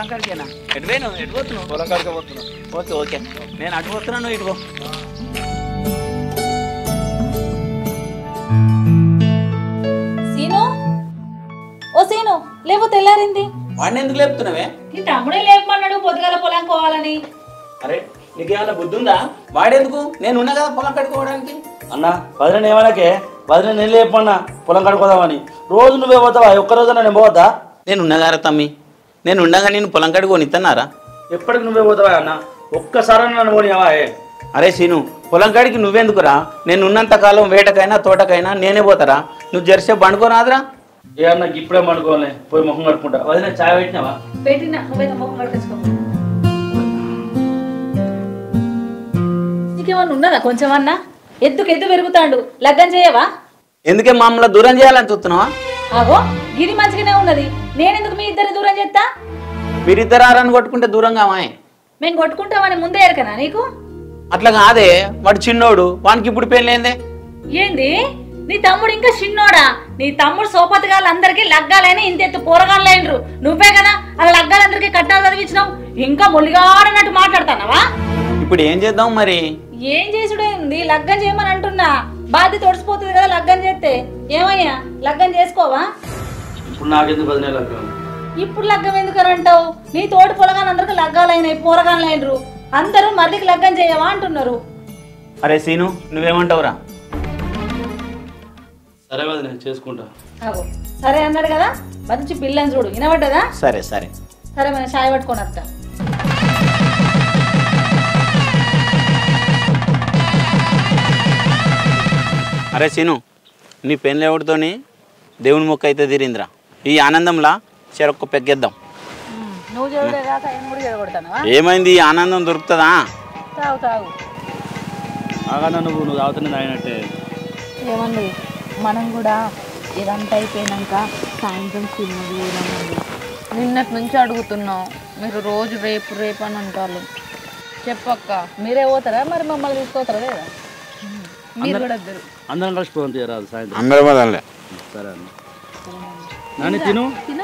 కాడికేనా ఎటు పోయినావు ఎటు పోతున్నావు పొలం కాడికి పోతున్నా ఓకే ఓకే నేను అటు పోతున్నాను నువ్వు ఇటు పో సీను ఓ సీను లేవు తెల్లారింది వాడిని ఎందుకు లేపుతున్నావే నీ తమ్ముడే లేపమన్నాడు పొద్దుగాల పొలం కోవాలని అరే నీకేమైనా బుద్ధి ఉందా వాడెందుకు నేను ఉన్నా కదా పొలం కట్టుకోవడానికి అన్న వదిన ఏమనకే వదిన నేను లేపన్నా పొలం కడుకోదామని రోజు నువ్వే పోతావా ఒక్క రోజున నేను పోవద్దా నేను ఉన్నగారా తమ్మి నేను ఉండగా నేను పొలం కడుకొని ఇస్తున్నారా ఎప్పటికి నువ్వే పోతావా అన్న ఒక్కసారి నన్ను పోనియావా ఏ అరే సీను పొలం కాడికి నువ్వెందుకురా నేను ఉన్నంత కాలం వేటకైనా తోటకైనా నేనే పోతారా నువ్వు జెర్సే బండుకోరాదురా ఏ అన్న ఇప్పుడే పండుకోవాలి పోయి ముఖం కడుకుంటా వదిన చాయ్ పెట్టినావా పెట్టిన నువ్వే మొహం కడుకొచ్చుకో నీకేమన్నా ఉన్నదా కొంచెమన్నా ఎద్దుకు ఎద్దు పెరుగుతాడు లగ్గం చేయవా ఎందుకే మమ్మల్ని దూరం చేయాలని చూస్తున్నావా ఆగో గిరి మంచిగానే ఉన్నది నేనెందుకు మీ ఇద్దరిని దూరం చేస్తా మీరిద్దరు ఆరని కొట్టుకుంటే దూరంగా మాయ్ మేము కొట్టుకుంటామని ముందే ఎరకనా నీకు అట్లా కాదే వాడు చిన్నోడు వానికి ఇప్పుడు పెళ్ళైందే ఏంది నీ తమ్ముడు ఇంకా చిన్నోడా నీ తమ్ముడు సోపతిగాళ్ళందరికీ లగ్గాలని ఇంతెత్తు పోరగాళ్ళైనరు నువ్వే కదా అలా లగ్గాలందరికీ కట్టాలు చదివించినావు ఇంకా మొల్లిగాడన్నట్టు మాట్లాడతానవా ఇప్పుడు ఏం చేద్దాం మరి ఏం చేసుడే ఉంది లగ్గం చేయమని అంటున్నా బాధ్యత తొడిసిపోతుంది కదా లగ్గం చేస్తే ఏమయ్యా లగ్గం చేసుకోవా ఇప్పుడు నాకెందుకు వదిన లగ్గం ఇప్పుడు లగ్గం ఎందుకని అంటావు నీ తోటి పొలగానందరికి లగ్గాలైనాయి పోరగాళ్ళైనరు అందరూ మరిదికి లగ్గం చేయవా అంటున్నారు అరే సీను నువ్వేమంటావురా సరే వదిన చేసుకుంటా ఆగో. సరే అన్నాడు కదా మంచి పిల్లని చూడు వినబడ్డదా సరే సరే సరే మన చాయ్ పట్టుకొని వస్తా అరే సీను నీ పెళ్ళెవడితోని దేవుని మొక్క అయితే తీరిందిరా ఈ ఆనందంలా చెరొక్క పెగ్గేద్దాం నువ్వు చెడుడే కాక ఆయన కూడా చెడగొడతానవా ఏమైంది ఈ ఆనందం దొరుకుతుందా తాగు తాగు ఆగన్నా నువ్వు నువ్వు తాగుతున్నది ఆయనట్టే ఏమండి మనం కూడా ఇదంతా అయిపోయినాక సాయంత్రం తిన్నది ఏమన్నది నిన్నటి నుంచి అడుగుతున్నాం మీరు రోజు రేపు రేపు అని అంటారు చెప్పక్క మీరే పోతారా మరి మమ్మల్ని తీసుకోతారా లేదా మీరు కూడా ఇద్దరు అందరం కలిసి పోదాం తీయరాదు సాయంత్రం అందరూ వదలలే సరే అన్న నాని తిను తిన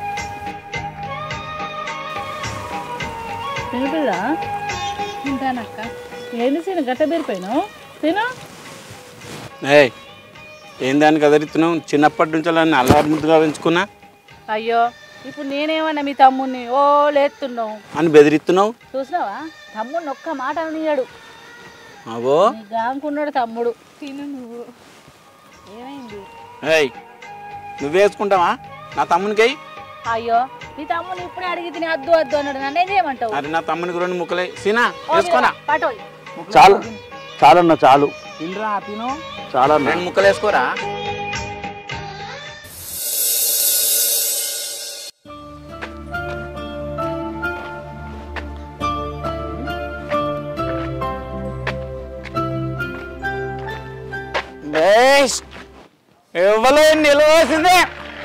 తినపిల్లా తింటానక్క ఏంది సీను గట్ట బీరిపోయినావు తిను ఏయ్ ఏం దానికి కదిరిస్తున్నావు చిన్నప్పటి నుంచి అలా అల్లారు ముద్దుగా పెంచుకున్నా అయ్యో ఇప్పుడు నేనేమన్నా మీ తమ్ముడిని ఓ లేస్తున్నావు అని బెదిరిస్తున్నావు చూసినావా తమ్ముడిని ఒక్క మాట అనియాడు అవో నీ గాంకున్నాడు తమ్ముడు తిను నువ్వు ఏమైంది ఏయ్ నువ్వేసుకుంటావా నా తమ్మునికి అయ్యో నీ తమ్ముని ఇప్పుడే అడిగి తిని అద్దు అద్దు అన్నాడు నన్ను ఏం చేయమంటావు అరే నా తమ్మునికి రెండు ముక్కలే సీనా వేసుకోనా పటోయ్ చాలు చాలన్న చాలు తినరా తిను చాలన్న రెండు ముక్కలు వేసుకోరా బేష్ ఎవరు నిలవాల్సిందే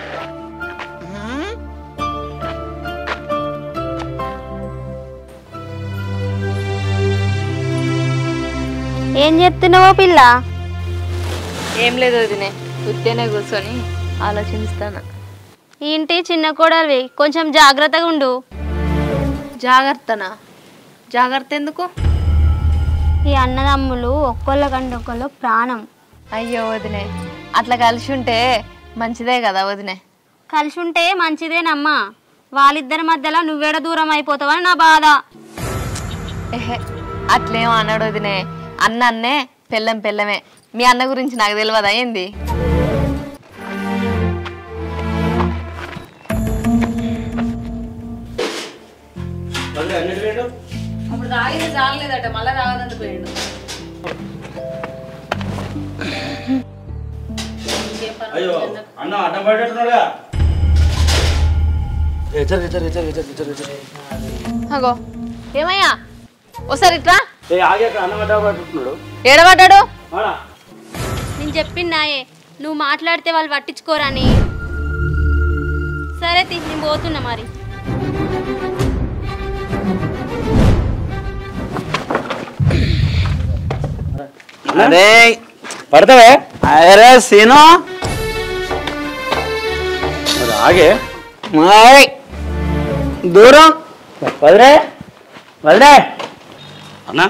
ఏం చెప్తున్నావో పిల్ల ఏం లేదు వదినే ఉత్తేనే కూర్చొని ఆలోచిస్తాను ఈ ఇంటి చిన్న కోడలివి కొంచెం జాగ్రత్తగా ఉండు జాగ్రత్తనా జాగ్రత్త ఎందుకు ఈ అన్నదమ్ములు ఒక్కొల్ల కంటే ఒక్కళ్ళు ప్రాణం అయ్యో వదినే అట్లా కలిసి ఉంటే మంచిదే కదా వదినే కలిసి ఉంటే మంచిదేనమ్మా వాళ్ళిద్దరి మధ్యలో నువ్వేడ దూరం అయిపోతావని నా బాధ ఎహే అట్లేం అన్నాడు వదినే అన్న అన్నే పెళ్ళం పెళ్ళమే మీ అన్న గురించి నాకు తెలియదా ఏంది వదిన ఎన్నిటి వేడు అప్పుడు తాగింది చాలలేదట మళ్ళీ తాగదందుకు పోయాడు అయ్యో అన్న అడ్డం పడేట్టున్నాడుగా హెచ్చరి హెచ్చరి హెచ్చరి హెచ్చరి హెచ్చరి హెచ్చరి అగో ఏమయ్యా ఒకసారి ఇట్రా ఏ ఆగి అక్కడ అన్నం అడ్డం పట్టుకున్నాడు ఏడబడ్డాడు ఆడా నేను చెప్పిందాయే నువ్వు మాట్లాడితే వాళ్ళు పట్టించుకోరని సరే తీ నేను పోతున్నా మరి అరే పడతావే అరే సీను మరి ఆగే మాయ్ దూరం వదిలే వదిలే అన్నా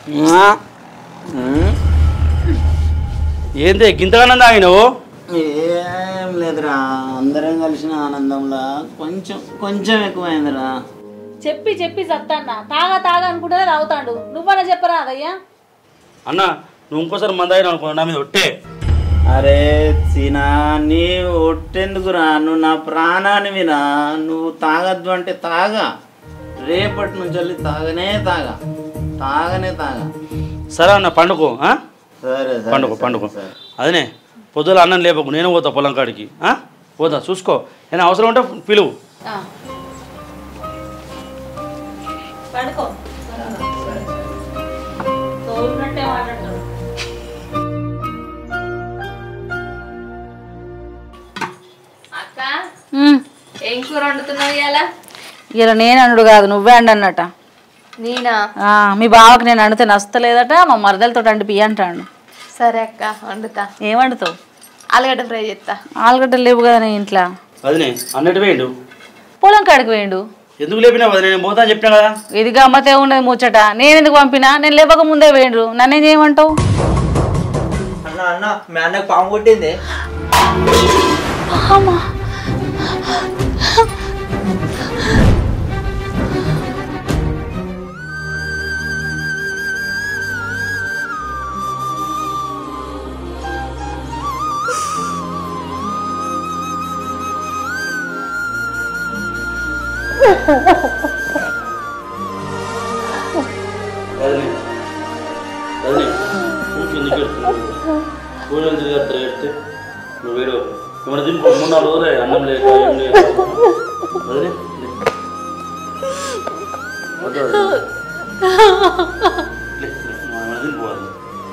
ఏంది గింతగానం తాగినావు ఏం లేదురా అందరం కలిసిన ఆనందంలో కొంచెం కొంచెం ఎక్కువైందిరా చెప్పి చెప్పి చత్తాన్న తాగా తాగా అనుకుంటేనే తాగుతాడు నువ్వన్నా చెప్పరా అదయ్యా అన్న నువ్వు ఇంకోసారి మందాయినా అనుకో నా మీద ఒట్టే అరే సీనా నీ ఒట్టెందుకురా నువ్వు నా ప్రాణానివిరా నువ్వు తాగద్దు అంటే తాగా రేపటి నుంచి వెళ్ళి తాగనే తాగా తాగనే తాగా సరే అన్న పండుకో ఆ? సరే సరే, పండుకో సరే, పండుకో సరే. అదనే పొద్దుల అన్నం లేపకు నేను పోతా పొలం కాడికి ఆ? పోతా చూసుకో నేను అవసరం ఉంటే పిలువు పడుకో తోలున్నట్టే మాట్లాడతాడు అక్క ఏం కూర వండుతున్నావు ఇవాళ ఇలా నేను అనుడు కాదు నువ్వే అండి అన్నట నేనా ఆ, మీ బావకి నేను అండితే నచ్చలేదట మా మరదలతో అండి పియ్య అంటాడు సరే అక్క వండుతా ఏం వండుతావు ఆలుగడ్డ ఫ్రై చేస్తా ఆలుగడ్డలు లేవు కదా నీ ఇంట్లో అదనే అన్నట్టు వేయండు పొలం కాడికి వేయండు ఎందుకు లేపినా వదిలే నేను పోతా అని చెప్పినా కదా ఇది గమ్మతే ఉన్నది ముచ్చట నేను ఎందుకు పంపినా నేను లేవక ముందే వేయండు నన్నేం చేయమంటావు అన్న అన్న మీ అన్నకు పాము కొట్టింది వదిలే వదిలే ఊరికి ఎందుకు ఎడుతున్నావు కూలీలు తిరిగి ఎడితే నువ్వు వేరే ఏమన్నా తిని మూడు నాలుగు రోజులే అన్నం లేక ఏం లేక వదిలే వద్దు, వద్దు. లే, లే, నువ్వు ఏమన్నా తిని పోవాలి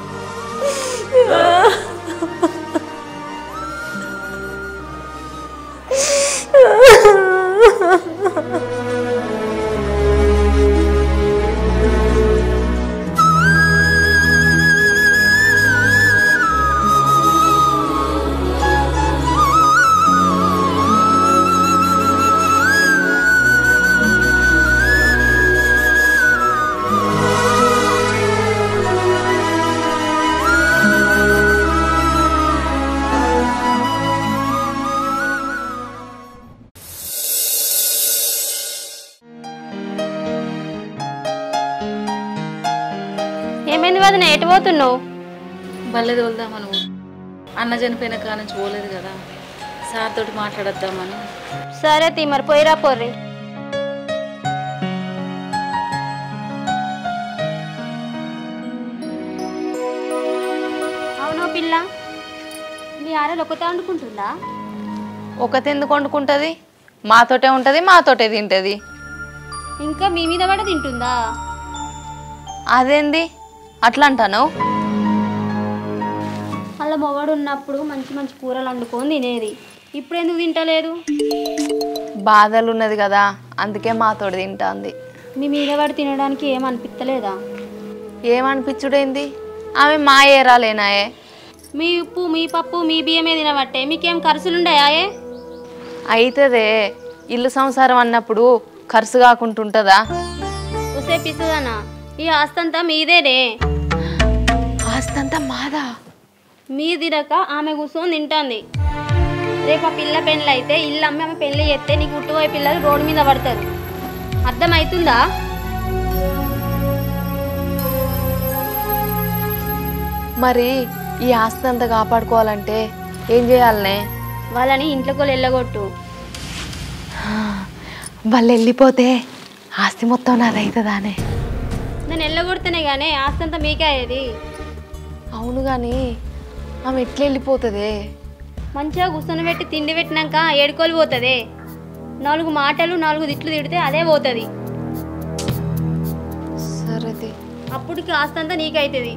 ఏమైంది వదిన ఎటు పోతున్నావు బల్లెది వెళ్దామా నువ్వు అన్న చనిపోయిన కాడ నుంచి పోలేదు కదా సార్ తోటి మాట్లాడద్దామని సరే తీ మరి పోయిరా పోర్రి అవును పిల్ల మీ ఆడలు ఒకతే వండుకుంటుందా ఒకటి ఎందుకు వండుకుంటుంది మాతోటే ఉంటుంది మాతోటే తింటుంది ఇంకా మీ మీద పడ తింటుందా అదేంది అట్లా అంటాను అలా మొగడు ఉన్నప్పుడు మంచి మంచి కూరలు వండుకొని తినేది ఇప్పుడు ఎందుకు తింటలేదు బాధలు ఉన్నది కదా అందుకే మాతోటి తింటాంది మీ మీద పడి తినడానికి ఏం అనిపిస్తలేదా ఏమనిపించుడేంది ఆమె మా ఏరాలేనాయే మీ ఉప్పు మీ పప్పు మీ బియ్యమే తినబట్టే మీకేం ఖర్చులుండాయే అయితదే ఇల్లు సంసారం అన్నప్పుడు ఖర్చు కాకుంటుంటుందా ఉసే పిస్తుందనా ఈ ఆస్తంతా మీదేనే ఆస్తంతా మాదా మీ తినక ఆమె కూర్చొని తింటాంది రేపు ఆ పిల్ల పెళ్ళి అయితే ఇల్లు అమ్మి ఆమె పెళ్లి చేస్తే నీకు పుట్టుపోయే పిల్లలు రోడ్డు మీద పడతారు అర్థమవుతుందా మరి ఈ ఆస్తి అంతా కాపాడుకోవాలంటే ఏం చేయాలనే వాళ్ళని ఇంట్లోకి వెళ్ళగొట్టు వాళ్ళు వెళ్ళిపోతే ఆస్తి మొత్తం నాదవుతుందానే నేను వెళ్ళగొడితేనే కానీ ఆస్తంతా మీకే అయ్యేది అవును కానీ ఆమె ఎట్లా వెళ్ళిపోతుంది మంచిగా కూర్చొని పెట్టి తిండి పెట్టినాక ఏడుకోలు పోతుంది నాలుగు మాటలు నాలుగు తిట్లు తిడితే అదే పోతుంది సరేది అప్పటికి ఆస్తంతా నీకైతుంది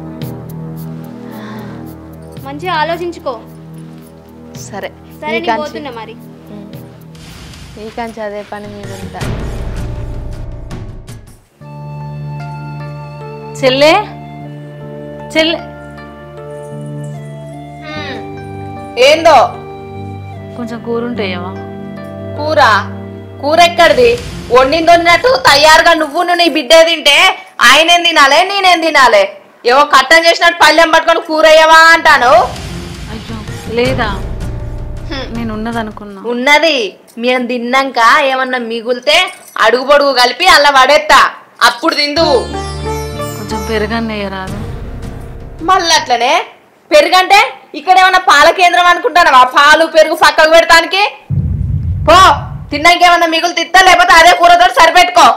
మంచిగా ఆలోచించుకో సరే సరే ఈ నేను కంచి పోతున్నా మరి ఈ కంచి అదే పని మీద ఉంటా చెల్లె చెల్లె ఏందో కొంచెం కూర ఉంటాయేమో కూర కూర ఎక్కడిది వండింది వండినట్టు తయారుగా నువ్వు నీ బిడ్డ తింటే ఆయనేం తినాలే నేనేం తినాలే ఏవో కట్టం చేసినట్టు పళ్ళెం పట్టుకొని కూరయ్యవా అంటాను అయ్యో లేదా నేను ఉన్నదనుకున్నా ఉన్నది మేము తిన్నాక ఏమన్నా మిగులితే అడుగు పొడుగు కలిపి అలా పడేస్తా అప్పుడు తిందువు కొంచెం పెరగన్నయ్యరాదు మళ్ళీ అట్లనే పెరుగంటే ఇక్కడ ఏమన్నా పాల కేంద్రం అనుకుంటానవా పాలు పెరుగు పక్కకు పెడతానికి పో తిన్నాక ఏమన్నా మిగులు తిత్తా లేకపోతే అదే కూరతో సరిపెట్టుకో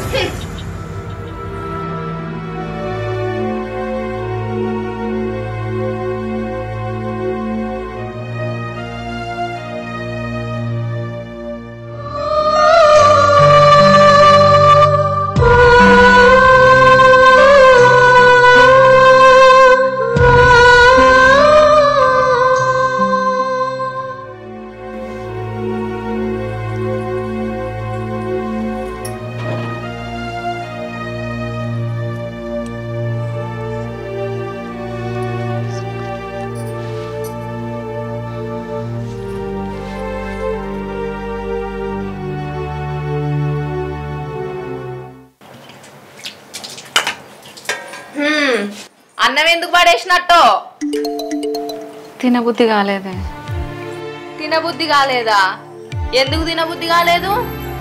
హ్మ్. అన్నం ఎందుకు పడేసినట్టు తినబుద్ధి కాలేదే తినబుద్ధి కాలేదా ఎందుకు తినబుద్ధి కాలేదు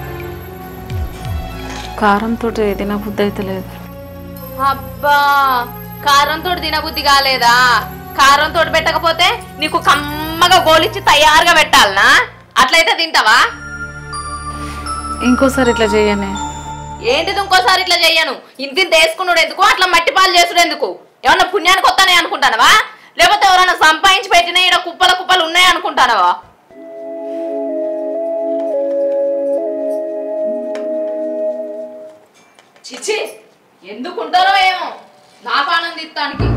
కారంతో తినబుద్ధి అయితే లేదు అబ్బా కారంతో తినబుద్ధి కాలేదా కారంతో పెట్టకపోతే నీకు కమ్మగా గోలిచ్చి తయారుగా పెట్టాలనా అట్లయితే తింటావా ఇంకోసారి ఇట్లా చేయనే ఏంటిది ఇంకోసారి ఇట్లా చెయ్యను ఇంతింత వేసుకున్నాడు ఎందుకు అట్లా మట్టి పాలు చేసుడు ఎందుకు ఏమన్నా పుణ్యానికి వస్తానే అనుకుంటానవా లేకపోతే ఎవరైనా సంపాదించి పెట్టిన ఇక్కడ కుప్పల కుప్పలు ఉన్నాయి అనుకుంటానవా చిచి ఎందుకుంటారో ఏమో నా పానం తీస్తానికి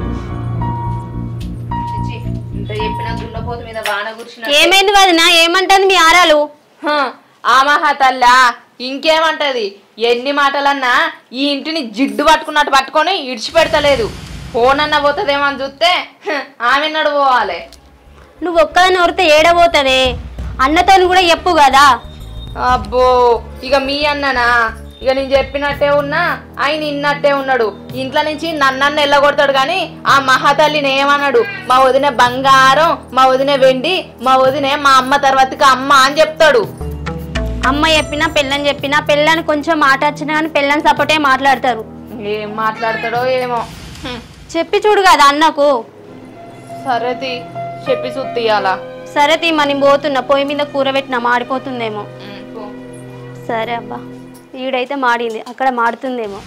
చిచి ఇంత చెప్పిన గుల్లపోతు మీద వాన గురిచిన ఏమైంది వదిన ఏమంటుంది మీ ఆరాలు హ, ఆ మహాతల్లా ఇంకేమంటది ఎన్ని మాటలన్నా ఈ ఇంటిని జిడ్డు పట్టుకున్నట్టు పట్టుకొని ఇడిచిపెడతలేదు ఫోన్ అన్న పోతుందేమో అని చూస్తే హ, ఆమె నడు పోవాలి నువ్వు ఒక్కదాన్ని ఒరితే ఏడబోతుంది అన్నతోని కూడా చెప్పు కదా అబ్బో ఇక మీ అన్ననా ఇక నేను చెప్పినట్టే ఉన్నా ఆయన ఇన్నట్టే ఉన్నాడు ఇంట్లో నుంచి నన్నన్న ఎల్లగొడతాడు కానీ ఆ మహాతల్లిని ఏమన్నాడు మా వదిన బంగారం మా వదిన వెండి మా వదిన మా అమ్మ తర్వాతకి అమ్మ అని చెప్తాడు అమ్మ చెప్పినా పెళ్ళని చెప్పినా పెళ్ళని కొంచెం మాట వచ్చినా కానీ పెళ్ళని సపోర్టే మాట్లాడతారు ఏం మాట్లాడతాడో ఏమో హ్మ్. చెప్పి చూడు కదా అన్నకు సరే తీ చెప్పి సుత్తియాలా సరే తీ మనం పోతున్నా పొయ్యి మీద కూర పెట్టినా మాడిపోతుందేమో సరే అబ్బా ఈడైతే మాడింది అక్కడ మాడుతుందేమో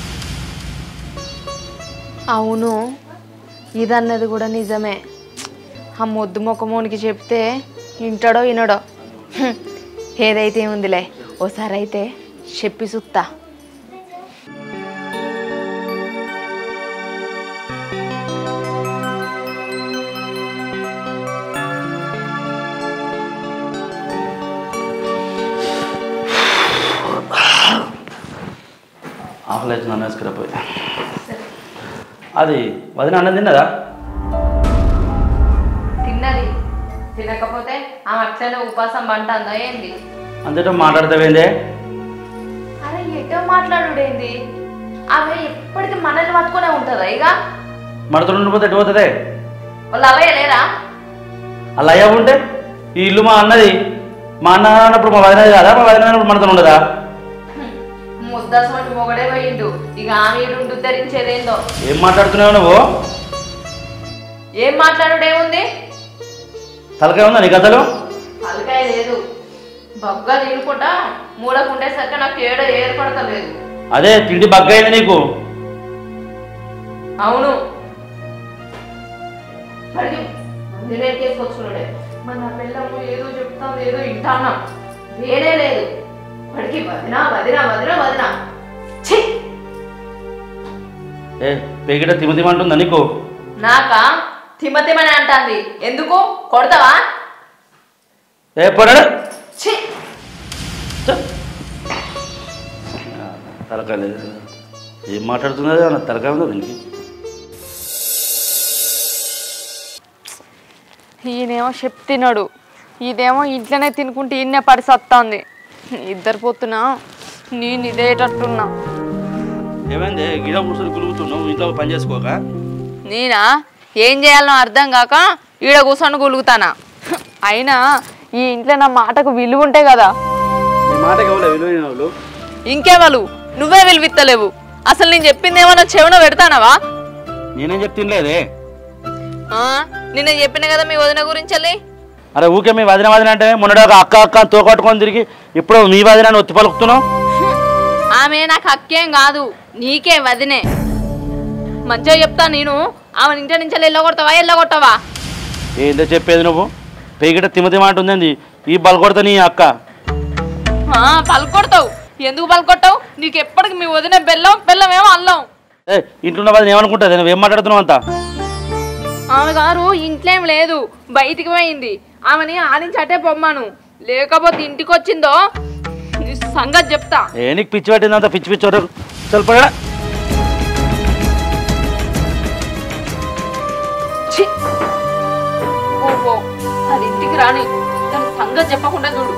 అవును ఇదన్నది కూడా నిజమే ఆ మొద్దు మొక్కమోనికి చెప్తే వింటాడో వినడో హ్మ్. ఏదైతే ఉందిలే ఓసారి అయితే చెప్పి సుత్తా ఆకలి నన్ను వేసుకురాపోయి అది వదిన అన్నం తిన్నదా తిన్నది తినకపోతే ఆమె అట్లనే ఉపాసం పంటుందా ఏంది అంతటో మాట్లాడతావేందే అరే ఎటో మాట్లాడుడేంది ఆమె ఎప్పటికీ మనల్ని పట్టుకునే ఉంటుందా ఇక మడతలు ఉండిపోతే ఎటు పోతుందే వాళ్ళు అవే లేరా అలా అయ్యా ఉంటే ఈ ఇల్లు మా అన్నది మా అన్న అన్నప్పుడు మా వదినది కాదా మా వదిన అన్నప్పుడు మనతో ఉండదా ముద్దసమంటి మొగడే పోయిండు ఇక ఆమె ఈడు ధరించేదేందో ఏం మాట్లాడుతున్నావు నువ్వు ఏం మాట్లాడుడేముంది తలకాయ ఉందా నీ కథలు తలకాయ లేదు బగ్గా తినుకుంటా మూలకుండేసరికి నాకు ఏడో ఏర్పడతలేదు అదే తిండి బగ్గైంది నీకు అవును మరి అందులో తీసుకొచ్చుకున్నాడే మరి నా పిల్లము ఏదో చెప్తాను ఏదో వింటానా వేరే లేదు వాడికి వదినా వదినా వదినా వదినా ఛీ ఏ పేకిట తిమ తిమ అంటుందా నీకు నాకా తిమ్మతిమని అంటాంది ఎందుకు కొడతావా ఏ పడాడు ఛీ తలకాయ లేదు ఏం మాట్లాడుతున్నది అన్న తలకాయ ఉందా దీనికి ఈయనేమో చెప్తున్నాడు ఇదేమో ఇంట్లోనే తినుకుంటే ఈయనే పడి సత్తాంది ఇద్దరు పోతున్నా నేను ఇదేటట్టున్నా ఏమైంది గిడ కూర్చొని గులుగుతున్నావు ఇంట్లో పని చేసుకోక నేనా ఏం చేయాలనో అర్థం కాక ఈడ కూర్చొని గులుగుతానా అయినా ఈ ఇంట్లో నా మాటకు విలువ ఉంటే కదా నీ మాటకి ఎవరు విలువైన వాళ్ళు ఇంకేవాళ్ళు నువ్వే విలువిత్తలేవు అసలు నేను చెప్పింది ఏమన్నా చెవున పెడతానవా నేనేం చెప్తినలేదే ఆ, నిన్న చెప్పిన కదా మీ వదిన గురించి అరే ఊకే మీ వదిన వదిన అంటే మొన్నటి ఒక అక్క అక్క అని తోకట్టుకొని తిరిగి ఇప్పుడు మీ వదిన అని ఒత్తి పలుకుతున్నావు ఆమె నాకు హక్కేం కాదు నీకే వదినే మంచిగా చెప్తా నేను ఆమె ఇంటి నుంచి వెళ్ళగొడతావా వెళ్ళగొట్టవా ఏందో చెప్పేది నువ్వు పేగిట తిమతి మాట ఉందండి ఈ బలకొడతా నీ అక్క ఆ, పలుకొడతావు ఎందుకు పలుకొట్టావు నీకు ఎప్పటికి మీ వదిన బెల్లం బెల్లం ఏమో అల్లం ఏ ఇంట్లో ఉన్న వాళ్ళని ఏమనుకుంటుంది నువ్వు ఏం మాట్లాడుతున్నావు అంతా ఆమె గారు ఇంట్లో ఏం లేదు బయటికి పోయింది ఆమెని ఆడించి అటే పొమ్మాను లేకపోతే ఇంటికి వచ్చిందో నీ సంగతి చెప్తా ఏ నీకు పిచ్చి పట్టింది అంత పిచ్చి పిచ్చి వరకు చల్పడా ఛీ! ఓ ఓ, అది ఇంటికి రాని దాని సంగతి చెప్పకుండా చూడు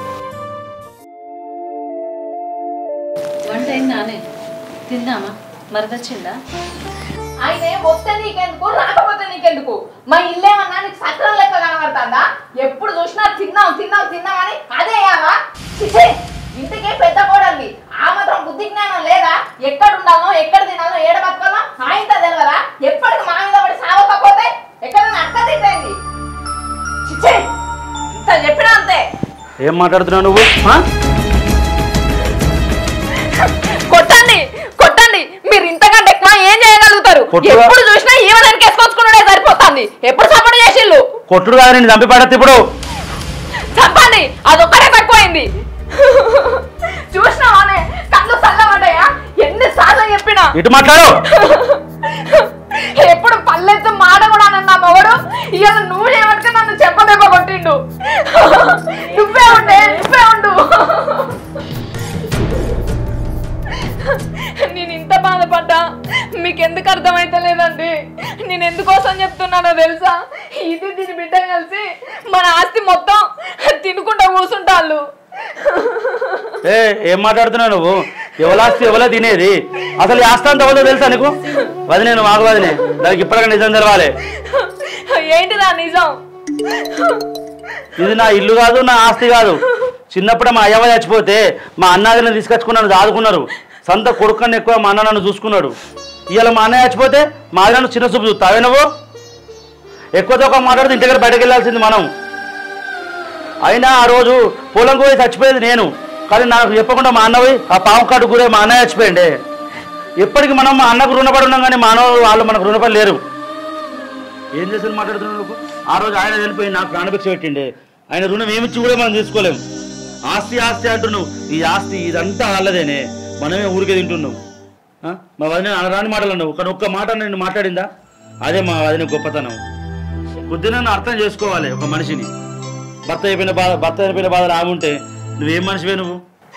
వంట అయిందానే తిందామా మరదచ్చిందా ఆయన వస్తే నీకెందుకు రాకపోతే నీకెందుకు మా ఇల్లేమన్నా నీకు సత్రం లెక్క కనబడుతుందా ఎప్పుడు చూసినా తిన్నాం తిన్నాం తిన్నాం అని అదే అయ్యావా చిచ్చే ఇంటికి పెద్ద కోడల్ని ఆ మాత్రం బుద్ధి జ్ఞానం లేదా ఎక్కడ ఉండాలో ఎక్కడ తినాలో ఏడ బతకాలో ఆయనతో తెలియదా ఎప్పటికి మా మీద పడి సావకపోతే ఎక్కడ అక్క తింటేంది చిచ్చే ఇంత చెప్పినా అంతే ఏం మాట్లాడుతున్నావు నువ్వు ఆ? కొట్టండి కొట్టండి మీరు ఇంతకంటే ఎక్కువ ఏం చేయగలుగుతారు కొట్టురా. ఎప్పుడు చూసినా ఈవెన్ కేసుకొచ్చుకున్నాడే సరిపోతుంది ఎప్పుడు సపోర్ట్ చేసిళ్ళు కొట్టుడు కాదు నేను చంపి పడద్దు ఇప్పుడు చంపండి అదొక్కడే తక్కువైంది చూసినావానే కళ్ళు చల్లబడ్డాయా ఎన్నిసార్లు చెప్పినా ఇటు మాట్లాడు ఎప్పుడు పల్లెత్తు మాట కూడా అన్న మొగడు ఇవాళ నువ్వు ఏమంటే నన్ను చెప్పదెబ్బ కొట్టిండు నువ్వే ఉండే నువ్వే ఉండు నేను ఇంత బాధపడ్డా మీకు ఎందుకు అర్థమైతలేదండి నేను ఎందుకోసం చెప్తున్నానో తెలుసా ఇది దీని బిడ్డ కలిసి మన ఆస్తి మొత్తం తినుకుంటా కూర్చుంటాళ్ళు ఏ ఏం మాట్లాడుతున్నావు నువ్వు ఎవలాస్తి ఎవలో తినేది అసలు ఈ ఆస్తి అంత ఎవరో తెలుసా నీకు వదినే నువ్వు ఆగు వదినే దానికి ఇప్పటికే నిజం తెలవాలి ఏంటిదా నిజం ఇది నా ఇల్లు కాదు నా ఆస్తి కాదు చిన్నప్పుడే మా అయ్యవ చచ్చిపోతే మా అన్నదిని తీసుకొచ్చుకున్నాను దాదుకున్నారు సొంత కొడుకుని ఎక్కువ మా అన్న నన్ను చూసుకున్నాడు ఇవాళ మా అన్నయ్య చచ్చిపోతే మా అన్న నన్ను చిన్న చూపు చూస్తావే నువ్వు ఎక్కువ తక్కువ మాట్లాడితే ఇంటి దగ్గర బయటకు వెళ్ళాల్సింది మనం అయినా ఆ రోజు పొలం పోయి చచ్చిపోయేది నేను కానీ నాకు చెప్పకుండా మా అన్న పోయి ఆ పాము కాటు గురే మా అన్నయ్య చచ్చిపోయిండే ఎప్పటికి మనం మా అన్నకు రుణపడి ఉన్నాం కానీ మానవ వాళ్ళు మనకు రుణపడి లేరు ఏం చేసి మాట్లాడుతున్నావు నువ్వు ఆ రోజు ఆయన వెళ్ళిపోయి నాకు ప్రాణభిక్ష పెట్టిండే ఆయన రుణం ఏమిచ్చి కూడా మనం తీసుకోలేము ఆస్తి ఆస్తి అంటున్నావు ఈ ఆస్తి ఇదంతా వాళ్ళదేనే మనమే ఊరికే తింటున్నాం ఆ? మా వదిన అనరాని మాటలు అన్నావు కానీ ఒక్క మాట నేను మాట్లాడిందా అదే మా వదిన గొప్పతనం కొద్దిగా నన్ను అర్థం చేసుకోవాలి ఒక మనిషిని భర్త అయిపోయిన బాధ భర్త అయిపోయిన బాధ రాముంటే నువ్వేం మనిషివే నువ్వు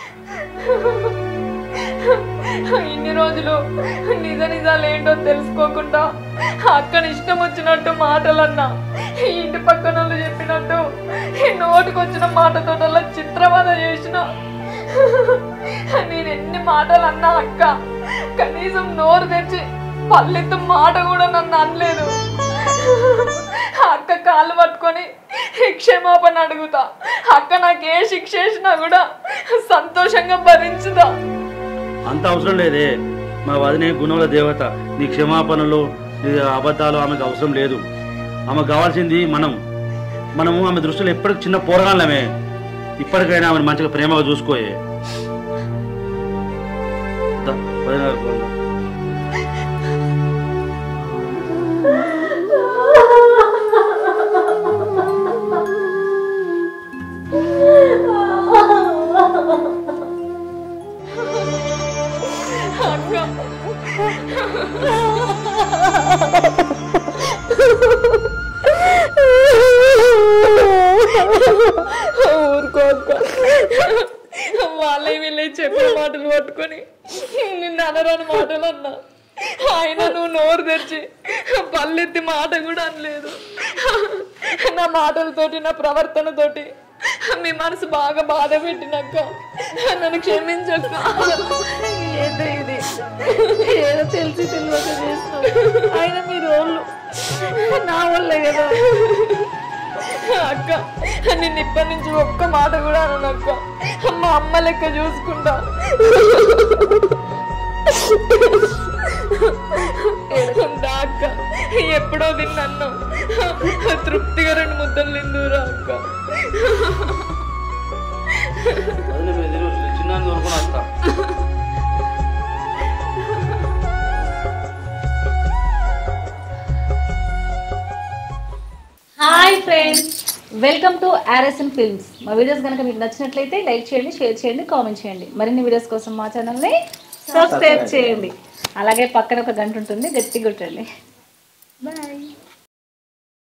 ఇన్ని రోజులు నిజ నిజాలు ఏంటో తెలుసుకోకుండా అక్కడ ఇష్టం వచ్చినట్టు మాటలన్నా ఇంటి పక్కన వాళ్ళు చెప్పినట్టు నోటికి వచ్చిన మాటతోటల్లా చిత్రవద చేసిన నేను ఎన్ని మాటలు అన్నా అక్క కనీసం నోరు తెచ్చి పల్లెత్తు మాట కూడా నన్ను అనలేదు అక్క కాళ్ళు పట్టుకొని క్షమాపణ అడుగుతా అక్క నాకు ఏ శిక్ష వేసినా కూడా సంతోషంగా భరించుదా అంత అవసరం లేదే మా వదినే గుణముల దేవత నీ క్షమాపణలు నీ అబద్ధాలు ఆమెకు అవసరం లేదు ఆమెకు కావాల్సింది మనం మనము ఆమె దృష్టిలో ఎప్పటికి చిన్న పోరగాళ్ళమే ఇప్పటికైనా ఆమెను మంచిగా ప్రేమగా చూసుకోయే దా, వదిన గారికి పోదాం. ఊరుకో అక్క వాళ్ళే వీళ్ళే చెప్పిన మాటలు పట్టుకొని నిన్ను అనరాని మాటలు అన్నా ఆయన నువ్వు నోరు తెరిచి పల్లెత్తి మాట కూడా అనలేదు నా మాటలతోటి నా ప్రవర్తనతోటి మీ మనసు బాగా బాధ పెట్టినాక నన్ను క్షమించక్క ఏంటో ఇది ఏదో తెలిసి తెలియక చేస్తాం ఆయన మీ రోళ్ళు నా వల్లే కదా అక్క నిన్ను ఇప్పటి నుంచి ఒక్క మాట కూడా అనను అక్క మా అమ్మ లెక్క చూసుకుంటా దా అక్క ఎప్పుడో తిన్నాను తృప్తిగా రెండు ముద్దలు తిందురా అక్క వదిలే మీరు ఎదురు చిన్న దొరుకుని వస్తా hi friends welcome to RSN films మా వీడియోస్ కనుక మీకు నచ్చినట్లయితే లైక్ చేయండి షేర్ చేయండి కామెంట్ చేయండి మరిన్ని వీడియోస్ కోసం మా ఛానల్ని సబ్స్క్రైబ్ చేయండి అలాగే పక్కన ఒక గంట ఉంటుంది గట్టి కొట్టండి